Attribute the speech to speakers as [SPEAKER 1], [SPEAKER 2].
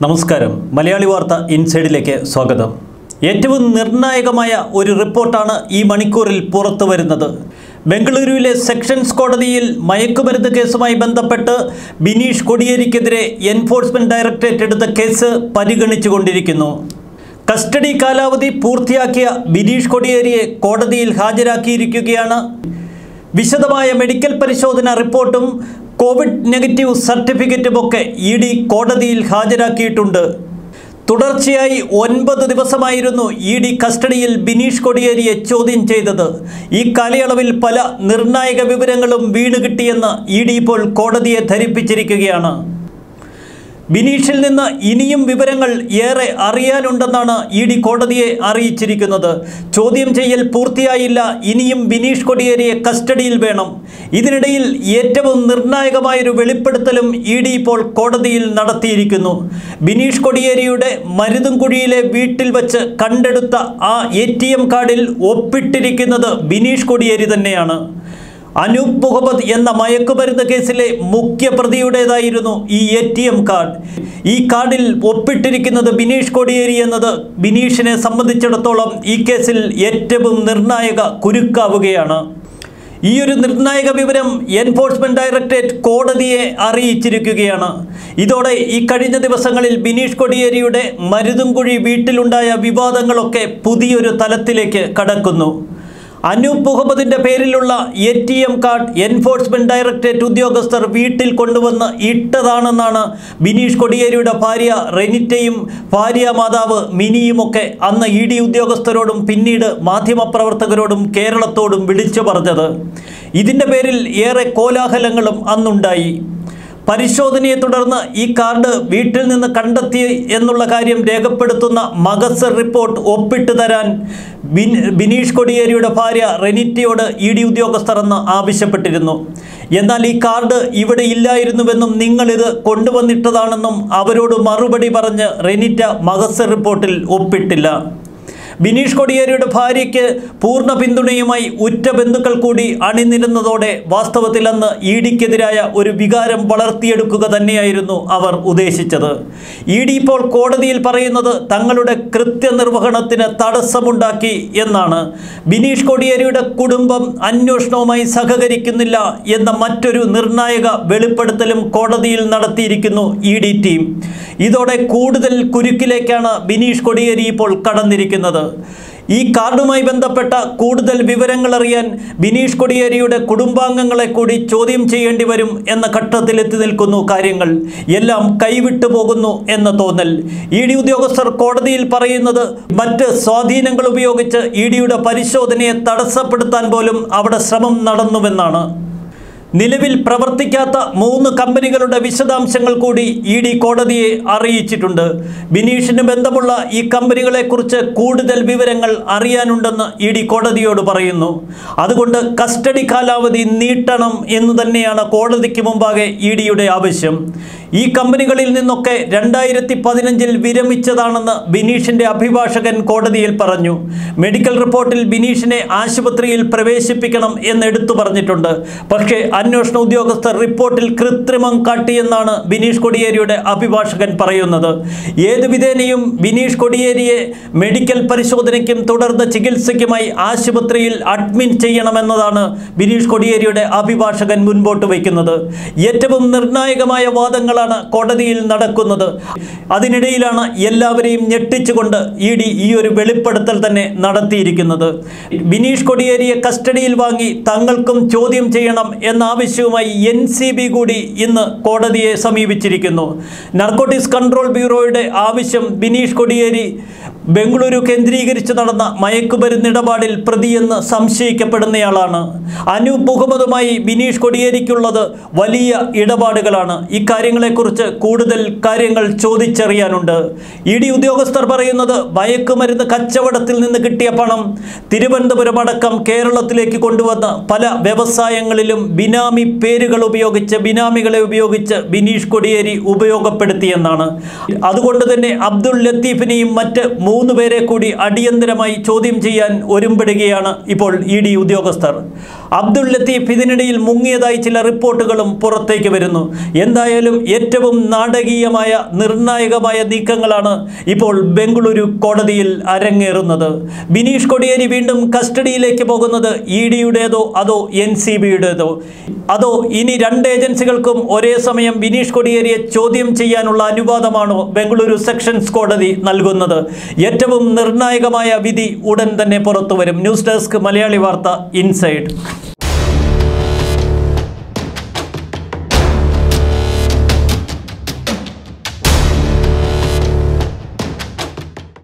[SPEAKER 1] നമസ്കാരം മലയാളി വാർത്ത ഇൻസൈഡിലേക്ക് സ്വാഗതം ഏറ്റവും നിർണായകമായ ഒരു റിപ്പോർട്ടാണ് ഈ മണിക്കൂറിൽ പുറത്തു വരുന്നത് ബംഗളൂരുവിലെ സെക്ഷൻസ് കോടതിയിൽ മയക്കുമരുന്ന് കേസുമായി ബന്ധപ്പെട്ട് ബിനീഷ് കൊടിയേരിക്കെതിരെ എൻഫോഴ്സ്മെന്റ് ഡയറക്ടറേറ്റ് എടുത്ത കേസ് പരിഗണിച്ചുകൊണ്ടിരിക്കുന്നു കസ്റ്റഡി കാലാവധി പൂർത്തിയാക്കിയ ബിനീഷ് കൊടിയേരിയെ കോടതിയിൽ ഹാജരാക്കിയിരിക്കുകയാണ് വിശദമായ മെഡിക്കൽ പരിശോധന റിപ്പോർട്ടും കോവിഡ് നെഗറ്റീവ് സർട്ടിഫിക്കറ്റുമൊക്കെ ഇ ഡി കോടതിയിൽ ഹാജരാക്കിയിട്ടുണ്ട് തുടർച്ചയായി ഒൻപത് ദിവസമായിരുന്നു ഇ ഡി കസ്റ്റഡിയിൽ ബിനീഷ് കൊടിയേരിയെ ചോദ്യം ചെയ്തത് ഈ കാലയളവിൽ പല നിർണായക വിവരങ്ങളും വീണ് കിട്ടിയെന്ന് ഇ ഡി ഇപ്പോൾ കോടതിയെ ധരിപ്പിച്ചിരിക്കുകയാണ് ബിനീഷിൽ നിന്ന് ഇനിയും വിവരങ്ങൾ ഏറെ അറിയാനുണ്ടെന്നാണ് ഇ ഡി കോടതിയെ അറിയിച്ചിരിക്കുന്നത് ചോദ്യം ചെയ്യൽ പൂർത്തിയായില്ല ഇനിയും ബിനീഷ് കൊടിയേരിയെ കസ്റ്റഡിയിൽ വേണം ഇതിനിടയിൽ ഏറ്റവും നിർണായകമായൊരു വെളിപ്പെടുത്തലും ഇ ഡി ഇപ്പോൾ കോടതിയിൽ നടത്തിയിരിക്കുന്നു ബിനീഷ് കൊടിയേരിയുടെ മരുതുംകുഴിയിലെ വീട്ടിൽ വച്ച് കണ്ടെടുത്ത ആ എ ടി എം കാർഡിൽ ഒപ്പിട്ടിരിക്കുന്നത് ബിനീഷ് കൊടിയേരി തന്നെയാണ് അനൂപ് മുഹമ്മദ് എന്ന മയക്കുമരുന്ന് കേസിലെ മുഖ്യ പ്രതിയുടേതായിരുന്നു ഈ എ ടി എം കാർഡ് ഈ കാർഡിൽ ഒപ്പിട്ടിരിക്കുന്നത് ബിനീഷ് കൊടിയേരി എന്നത് ബിനീഷിനെ സംബന്ധിച്ചിടത്തോളം ഈ കേസിൽ ഏറ്റവും നിർണായക കുരുക്കാവുകയാണ് ഈ ഒരു നിർണായക വിവരം എൻഫോഴ്സ്മെന്റ് ഡയറക്ടറേറ്റ് കോടതിയെ അറിയിച്ചിരിക്കുകയാണ് ഇതോടെ ഈ കഴിഞ്ഞ ദിവസങ്ങളിൽ ബിനീഷ് കൊടിയേരിയുടെ മരുതുംകുഴി വീട്ടിലുണ്ടായ വിവാദങ്ങളൊക്കെ പുതിയൊരു തലത്തിലേക്ക് കടക്കുന്നു അനൂപ് മുഹമ്മദിന്റെ പേരിലുള്ള A T M card enforcement directorate ഉദ്യോഗസ്ഥർ വീട്ടിൽ കൊണ്ടുവന്ന് ഇട്ടതാണെന്നാണ് ബിനീഷ് കൊടിയേരിയുടെ ഭാര്യ റെനിറ്റയും ഭാര്യ മാതാവ് മിനിയുമൊക്കെ അന്ന് ഇ ഡി ഉദ്യോഗസ്ഥരോടും പിന്നീട് മാധ്യമപ്രവർത്തകരോടും കേരളത്തോടും വിളിച്ചു പറഞ്ഞത് ഇതിൻ്റെ പേരിൽ ഏറെ കോലാഹലങ്ങളും അന്നുണ്ടായി പരിശോധനയെ തുടർന്ന് ഈ കാർഡ് വീട്ടിൽ നിന്ന് കണ്ടെത്തി എന്നുള്ള കാര്യം രേഖപ്പെടുത്തുന്ന മഗസർ റിപ്പോർട്ട് ഒപ്പിട്ട് തരാൻ ബിൻ ബിനീഷ് കൊടിയേരിയുടെ ഭാര്യ റെനിറ്റയോട് ഇ ഡി ഉദ്യോഗസ്ഥർ അന്ന് ആവശ്യപ്പെട്ടിരുന്നു എന്നാൽ ഈ കാർഡ് ഇവിടെ ഇല്ലായിരുന്നുവെന്നും നിങ്ങളിത് കൊണ്ടുവന്നിട്ടതാണെന്നും അവരോട് മറുപടി പറഞ്ഞ് റെനിറ്റ മഗസർ റിപ്പോർട്ടിൽ ഒപ്പിട്ടില്ല ബിനീഷ് കൊടിയേരിയുടെ ഭാര്യയ്ക്ക് പൂർണ്ണ പിന്തുണയുമായി ഉറ്റ ബന്ധുക്കൾ കൂടി അണിനിരുന്നതോടെ വാസ്തവത്തിൽ അന്ന് ഇ ഡിക്കെതിരായ ഒരു വികാരം വളർത്തിയെടുക്കുക തന്നെയായിരുന്നു അവർ ഉദ്ദേശിച്ചത് ഇ ഡി ഇപ്പോൾ കോടതിയിൽ പറയുന്നത് തങ്ങളുടെ കൃത്യനിർവഹണത്തിന് തടസ്സമുണ്ടാക്കി എന്നാണ് ബിനീഷ് കൊടിയേരിയുടെ കുടുംബം അന്വേഷണവുമായി സഹകരിക്കുന്നില്ല എന്ന മറ്റൊരു നിർണായക വെളിപ്പെടുത്തലും കോടതിയിൽ നടത്തിയിരിക്കുന്നു ഇ ഡി ടീം ഇതോടെ കൂടുതൽ കുരുക്കിലേക്കാണ് ബിനീഷ് കൊടിയേരി ഇപ്പോൾ കടന്നിരിക്കുന്നത് ഈ കാർഡുമായി ബന്ധപ്പെട്ട കൂടുതൽ വിവരങ്ങൾ അറിയാൻ ബിനീഷ് കൊടിയേരിയുടെ കുടുംബാംഗങ്ങളെ കൂടി ചോദ്യം ചെയ്യേണ്ടി വരും എന്ന ഘട്ടത്തിലെത്തി നിൽക്കുന്നു കാര്യങ്ങൾ എല്ലാം കൈവിട്ടു പോകുന്നു എന്ന തോന്നൽ ഇ ഡി ഉദ്യോഗസ്ഥർ കോടതിയിൽ പറയുന്നത് മറ്റ് സ്വാധീനങ്ങൾ ഉപയോഗിച്ച് ഇ ഡിയുടെ പരിശോധനയെ തടസ്സപ്പെടുത്താൻ പോലും അവിടെ ശ്രമം നടന്നുവെന്നാണ് നിലവിൽ പ്രവർത്തിക്കാത്ത മൂന്ന് കമ്പനികളുടെ വിശദാംശങ്ങൾ കൂടി ഇ ഡി കോടതിയെ അറിയിച്ചിട്ടുണ്ട് ബിനീഷിന് ബന്ധമുള്ള ഈ കമ്പനികളെക്കുറിച്ച് കൂടുതൽ വിവരങ്ങൾ അറിയാനുണ്ടെന്ന് ഇ ഡി കോടതിയോട് പറയുന്നു അതുകൊണ്ട് കസ്റ്റഡി കാലാവധി നീട്ടണം എന്ന് തന്നെയാണ് കോടതിക്ക് മുമ്പാകെ ഇ ഡിയുടെ ആവശ്യം ഈ കമ്പനികളിൽ നിന്നൊക്കെ രണ്ടായിരത്തി പതിനഞ്ചിൽ വിരമിച്ചതാണെന്ന് ബിനീഷിന്റെ അഭിഭാഷകൻ കോടതിയിൽ പറഞ്ഞു മെഡിക്കൽ റിപ്പോർട്ടിൽ ബിനീഷിനെ ആശുപത്രിയിൽ പ്രവേശിപ്പിക്കണം എന്ന് എടുത്തു പറഞ്ഞിട്ടുണ്ട് പക്ഷേ അന്വേഷണ ഉദ്യോഗസ്ഥർ റിപ്പോർട്ടിൽ കൃത്രിമം കാട്ടിയെന്നാണ് ബിനീഷ് കൊടിയേരിയുടെ അഭിഭാഷകൻ പറയുന്നത് ഏത് വിധേനയും ബിനീഷ് കൊടിയേരിയെ മെഡിക്കൽ പരിശോധനയ്ക്കും തുടർന്ന് ചികിത്സയ്ക്കുമായി ആശുപത്രിയിൽ അഡ്മിറ്റ് ചെയ്യണമെന്നതാണ് ബിനീഷ് കൊടിയേരിയുടെ അഭിഭാഷകൻ മുൻപോട്ട് വയ്ക്കുന്നത് ഏറ്റവും നിർണായകമായ വാദങ്ങളാണ് കോടതിയിൽ നടക്കുന്നത് അതിനിടയിലാണ് എല്ലാവരെയും ഞെട്ടിച്ചുകൊണ്ട് ഇ ഡി ഈ ഒരു വെളിപ്പെടുത്തൽ തന്നെ നടത്തിയിരിക്കുന്നത് ബിനീഷ് കൊടിയേരിയെ കസ്റ്റഡിയിൽ വാങ്ങി തങ്ങൾക്കും ചോദ്യം ചെയ്യണം എന്ന ആവശ്യവുമായി എൻ സി ബി കൂടി ഇന്ന് കോടതിയെ സമീപിച്ചിരിക്കുന്നു നർക്കോട്ടിക്സ് കൺട്രോൾ ബ്യൂറോയുടെ ആവശ്യം ബിനീഷ് കൊടിയേരി ബംഗളൂരു കേന്ദ്രീകരിച്ച് നടന്ന മയക്കുമരുന്ന് ഇടപാടിൽ പ്രതിയെന്ന് സംശയിക്കപ്പെടുന്നയാളാണ് അനൂപ് മുഹമ്മദുമായി ബിനീഷ് കൊടിയേരിക്കുള്ളത് വലിയ ഇടപാടുകളാണ് ഇക്കാര്യങ്ങളെക്കുറിച്ച് കൂടുതൽ കാര്യങ്ങൾ ചോദിച്ചറിയാനുണ്ട് ഇ ഡി ഉദ്യോഗസ്ഥർ പറയുന്നത് മയക്കുമരുന്ന് കച്ചവടത്തിൽ നിന്ന് കിട്ടിയ പണം തിരുവനന്തപുരം അടക്കം കേരളത്തിലേക്ക് കൊണ്ടുവന്ന് പല വ്യവസായങ്ങളിലും ബിനാമി പേരുകൾ ഉപയോഗിച്ച് ബിനാമികളെ ഉപയോഗിച്ച് ബിനീഷ് കൊടിയേരി ഉപയോഗപ്പെടുത്തിയെന്നാണ് അതുകൊണ്ട് തന്നെ അബ്ദുൾ ലത്തീഫിനെയും മറ്റ് മൂന്ന് പേരെ കൂടി അടിയന്തരമായി ചോദ്യം ചെയ്യാൻ ഒരുമ്പെടുകയാണ് ഇപ്പോൾ ഇ ഡി ഉദ്യോഗസ്ഥർ അബ്ദുൾ ലത്തീഫ് ഇതിനിടയിൽ മുങ്ങിയതായി ചില റിപ്പോർട്ടുകളും പുറത്തേക്ക് വരുന്നു എന്തായാലും ഏറ്റവും നാടകീയമായ നിർണായകമായ നീക്കങ്ങളാണ് ഇപ്പോൾ ബംഗളൂരു കോടതിയിൽ അരങ്ങേറുന്നത് ബിനീഷ് കൊടിയേരി വീണ്ടും കസ്റ്റഡിയിലേക്ക് പോകുന്നത് ഇ ഡിയുടേതോ അതോ എൻ സി ബിയുടേതോ അതോ ഇനി രണ്ട് ഏജൻസികൾക്കും ഒരേ സമയം ബിനീഷ് കൊടിയേരിയെ ചോദ്യം ചെയ്യാനുള്ള അനുവാദമാണോ ബംഗളൂരു സെക്ഷൻസ് കോടതി നൽകുന്നത് ഏറ്റവും നിർണായകമായ വിധി ഉടൻ തന്നെ പുറത്തുവരും ന്യൂസ് ഡെസ്ക് മലയാളി വാർത്ത ഇൻസൈഡ്